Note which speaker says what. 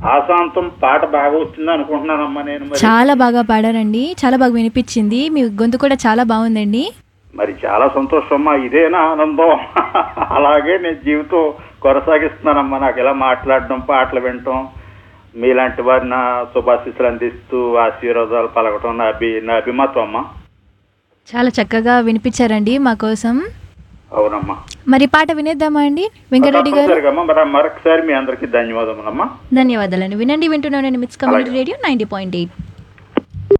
Speaker 1: ఆశాంతం పాట బాగా వచ్చింది అనుకుంటున్నానమ్మా నేను మరి
Speaker 2: చాలా బాగా పాడారండి చాలా బాగా వినిపించింది మీ గొంతు కూడా చాలా బాగుందండి
Speaker 1: మరి చాలా సంతోషమ్మా ఇదేనా ఆనందం అలాగే నేను జీవితం కొనసాగిస్తున్నానమ్మా నాకు ఇలా మాట్లాడడం పాటలు వినటం మీలాంటి వారి నా శుభాశీస్సులు అందిస్తూ ఆశీర్వాదాలు పలకటం నా అభి నా అభిమతం అమ్మా
Speaker 2: చాలా చక్కగా వినిపించారండి మా కోసం
Speaker 1: అవునమ్మా
Speaker 2: మరి పాట వినేద్దామా అండి వెంకటరెడ్డి గారు
Speaker 1: తప్పనిసరిగా మరి మరొకసారి మీ అందరికీ ధన్యవాదములమ్మా
Speaker 2: ధన్యవాదాలండి వినండి వింటున్నాను నేను mix community radio ninety point eight